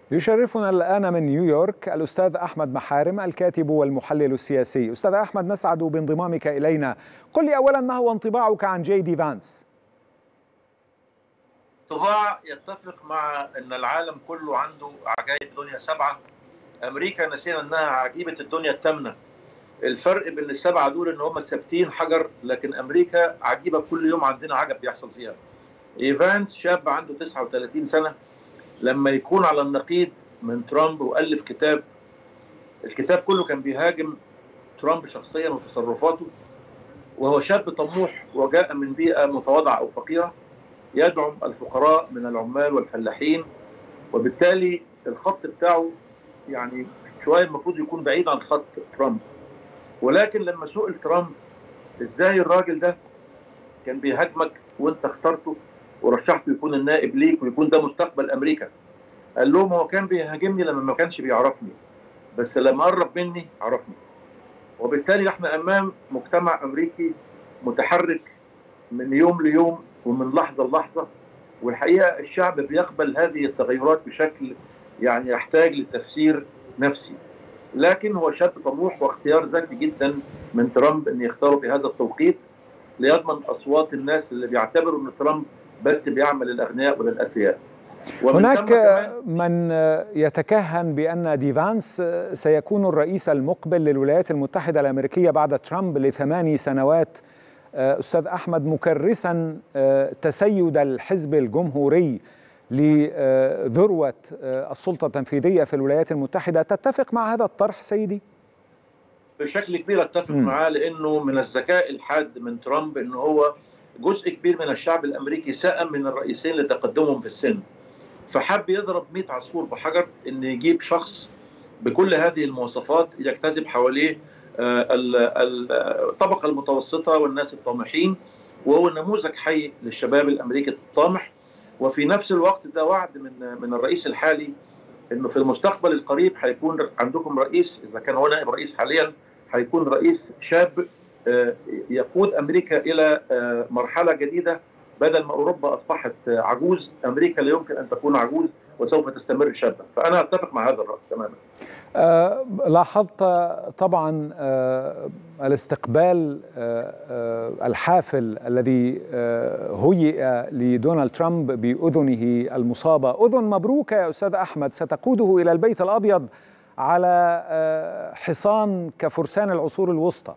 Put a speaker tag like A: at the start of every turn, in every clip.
A: يشرفنا الآن من نيويورك الأستاذ أحمد محارم الكاتب والمحلل السياسي أستاذ أحمد نسعد بانضمامك إلينا قل لي أولا ما هو انطباعك عن جي دي فانس
B: انطباع يتفق مع أن العالم كله عنده عجائب دنيا سبعة أمريكا نسينا أنها عجيبة الدنيا الثامنة الفرق بين السبعة دول أن هم ثابتين حجر لكن أمريكا عجيبة كل يوم عندنا عجب بيحصل فيها إيفانس شاب عنده 39 سنة لما يكون على النقيض من ترامب والف كتاب الكتاب كله كان بيهاجم ترامب شخصيا وتصرفاته وهو شاب طموح وجاء من بيئه متواضعه او فقيره يدعم الفقراء من العمال والفلاحين وبالتالي الخط بتاعه يعني شويه المفروض يكون بعيد عن خط ترامب ولكن لما سئل ترامب ازاي الراجل ده كان بيهاجمك وانت اخترته ورشحته يكون النائب ليك ويكون ده مستقبل امريكا قال لهم هو كان بيهاجمني لما ما كانش بيعرفني بس لما قرب مني عرفني وبالتالي احنا امام مجتمع امريكي متحرك من يوم ليوم ومن لحظه للحظه والحقيقه الشعب بيقبل هذه التغيرات بشكل يعني يحتاج لتفسير نفسي لكن هو شاب طموح واختيار ذكي جدا من ترامب ان يختاره في هذا التوقيت ليضمن اصوات الناس اللي بيعتبروا ان ترامب بس بيعمل الاغنياء وللاثرياء
A: هناك من يتكهن بان ديفانس سيكون الرئيس المقبل للولايات المتحده الامريكيه بعد ترامب لثماني سنوات استاذ احمد مكرسا تسيد الحزب الجمهوري لذروه السلطه التنفيذيه في الولايات المتحده تتفق مع هذا الطرح سيدي؟
B: بشكل كبير اتفق معاه لانه من الذكاء الحاد من ترامب انه هو جزء كبير من الشعب الامريكي سأم من الرئيسين لتقدمهم في السن فحب يضرب 100 عصفور بحجر ان يجيب شخص بكل هذه المواصفات يجتذب حواليه الطبقه المتوسطه والناس الطامحين وهو نموذج حي للشباب الامريكي الطامح وفي نفس الوقت ده وعد من من الرئيس الحالي انه في المستقبل القريب هيكون عندكم رئيس اذا كان هو نائب رئيس حاليا هيكون رئيس شاب يقود امريكا الى مرحله جديده بدل ما اوروبا اصبحت عجوز امريكا لا يمكن ان تكون عجوز وسوف تستمر شابه فانا اتفق مع هذا الراي تماما
A: أه لاحظت طبعا أه الاستقبال أه الحافل الذي هيئ لدونالد ترامب باذنه المصابه اذن مبروكه يا استاذ احمد ستقوده الى البيت الابيض على حصان كفرسان العصور الوسطى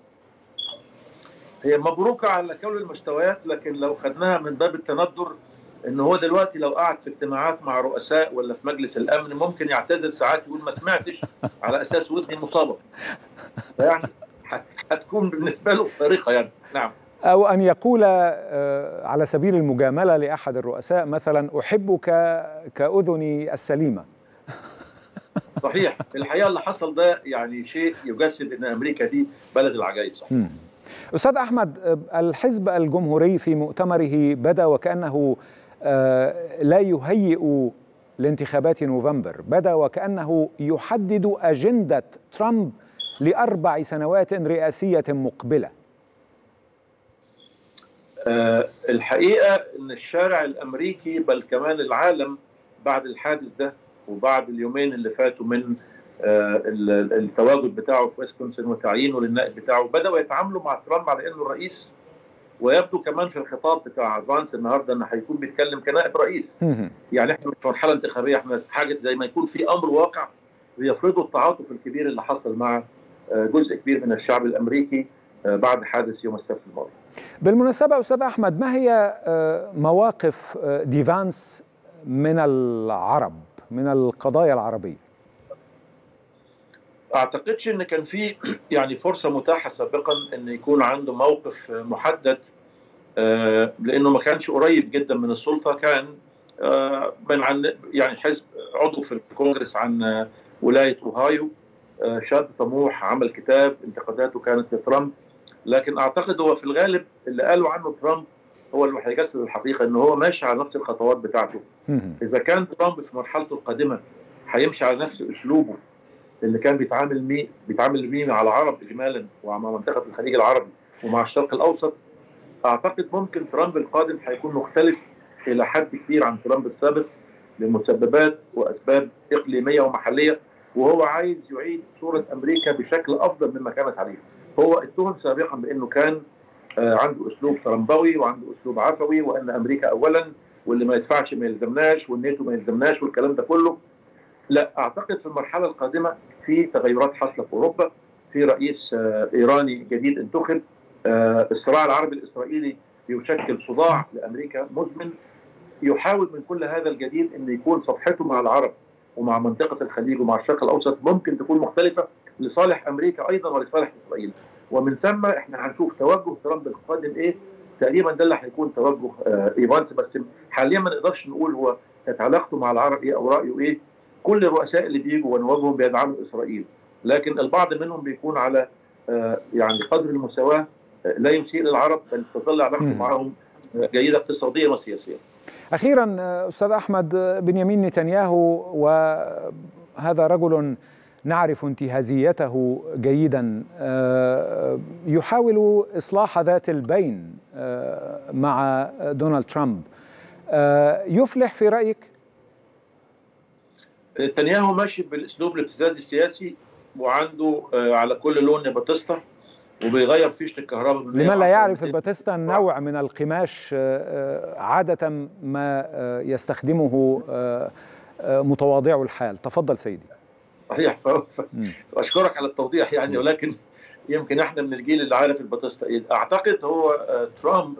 B: هي مبروكه على كل المستويات لكن لو خدناها من باب التندر ان هو دلوقتي لو قعد في اجتماعات مع رؤساء ولا في مجلس الامن ممكن يعتذر ساعات يقول ما سمعتش على اساس ودني مصابه يعني هتكون بالنسبه له فارقه يعني نعم
A: او ان يقول على سبيل المجامله لاحد الرؤساء مثلا احبك كاذني السليمه
B: صحيح الحقيقه اللي حصل ده يعني شيء يجسد ان امريكا دي بلد العجائب صحيح م.
A: استاذ احمد الحزب الجمهوري في مؤتمره بدا وكانه لا يهيئ لانتخابات نوفمبر بدا وكانه يحدد اجنده ترامب لاربع سنوات رئاسيه مقبله
B: الحقيقه ان الشارع الامريكي بل كمان العالم بعد الحادث ده وبعد اليومين اللي فاتوا من التواجد بتاعه في ويسكونسن وتعيينه للنائب بتاعه بداوا يتعاملوا مع ترامب على انه الرئيس ويبدو كمان في الخطاب بتاع فانس النهارده انه هيكون بيتكلم كنائب رئيس يعني احنا في مرحله انتخابيه احنا حاجه زي ما يكون في امر واقع بيفرضوا التعاطف الكبير اللي حصل مع جزء كبير من الشعب الامريكي بعد حادث يوم السبت الماضي.
A: بالمناسبه استاذ احمد ما هي مواقف ديفانس من العرب من القضايا العربيه؟
B: اعتقدش ان كان في يعني فرصه متاحه سابقا ان يكون عنده موقف محدد لانه ما كانش قريب جدا من السلطه كان من عن يعني حزب عضو في الكونجرس عن ولايه اوهايو شاب طموح عمل كتاب انتقاداته كانت لترامب لكن اعتقد هو في الغالب اللي قالوا عنه ترامب هو اللي هيجسد الحقيقه ان هو ماشي على نفس الخطوات بتاعته اذا كان ترامب في مرحلته القادمه هيمشي على نفس اسلوبه اللي كان بيتعامل مي بيتعامل بيه مع العرب اجمالا ومع منطقه الخليج العربي ومع الشرق الاوسط اعتقد ممكن ترامب القادم هيكون مختلف الى حد كبير عن ترامب السابق لمسببات واسباب اقليميه ومحليه وهو عايز يعيد صوره امريكا بشكل افضل مما كانت عليه. هو اتهم سابقا بانه كان عنده اسلوب ترامبوي وعنده اسلوب عفوي وان امريكا اولا واللي ما يدفعش ما يلزمناش والناتو ما يلزمناش والكلام ده كله. لا اعتقد في المرحله القادمه في تغيرات حاصله في اوروبا في رئيس ايراني جديد انتخب الصراع العربي الاسرائيلي يشكل صداع لامريكا مزمن يحاول من كل هذا الجديد ان يكون صفحته مع العرب ومع منطقه الخليج ومع الشرق الاوسط ممكن تكون مختلفه لصالح امريكا ايضا ولصالح اسرائيل ومن ثم احنا هنشوف توجه ترامب القادم ايه تقريبا ده اللي هيكون توجه آه ايفانس بس حاليا ما نقدرش نقول هو كانت علاقته مع العرب ايه او رايه ايه كل الرؤساء اللي بيجوا ونواجههم بيدعموا اسرائيل لكن البعض منهم بيكون على آه يعني قدر المساواه آه لا يسيء للعرب بل تظل علاقته معهم جيده اقتصاديا وسياسيا.
A: اخيرا استاذ احمد بنيامين نتنياهو وهذا رجل نعرف انتهازيته جيدا يحاول اصلاح ذات البين مع دونالد ترامب يفلح في رايك؟
B: نتنياهو ماشي بالاسلوب الابتزازي السياسي وعنده على كل لون باتيستا وبيغير فيشه الكهرباء
A: لمن لا يعرف الباتيستا نوع من القماش عادة ما يستخدمه متواضعو الحال تفضل سيدي
B: صحيح اشكرك على التوضيح يعني ولكن يمكن احنا من الجيل اللي عارف الباتيستا ايه اعتقد هو ترامب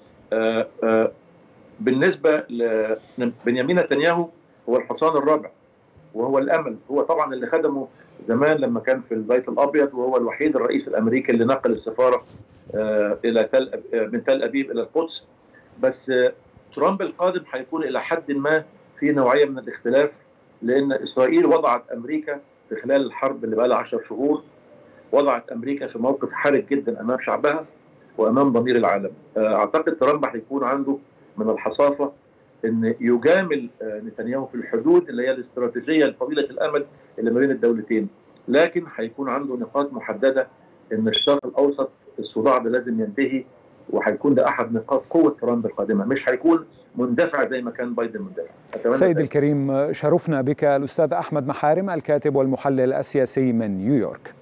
B: بالنسبه لبنيامين نتنياهو هو الحصان الرابع وهو الامل هو طبعا اللي خدمه زمان لما كان في البيت الابيض وهو الوحيد الرئيس الامريكي اللي نقل السفاره الى تل من تل ابيب الى القدس بس ترامب القادم هيكون الى حد ما في نوعيه من الاختلاف لان اسرائيل وضعت امريكا في خلال الحرب اللي بقى لها 10 شهور وضعت امريكا في موقف حرج جدا امام شعبها وامام ضمير العالم اعتقد ترامب هيكون عنده من الحصافه ان يجامل نتنياهو في الحدود اللي هي الاستراتيجيه لطويله الامد اللي ما بين الدولتين لكن هيكون عنده نقاط محدده ان الشرق الاوسط الصراع ده لازم ينتهي وهيكون ده احد نقاط قوه ترامب القادمه مش هيكون مندفع زي ما كان بايدن مندفع
A: سيدي الكريم شرفنا بك الاستاذ احمد محارم الكاتب والمحلل السياسي من نيويورك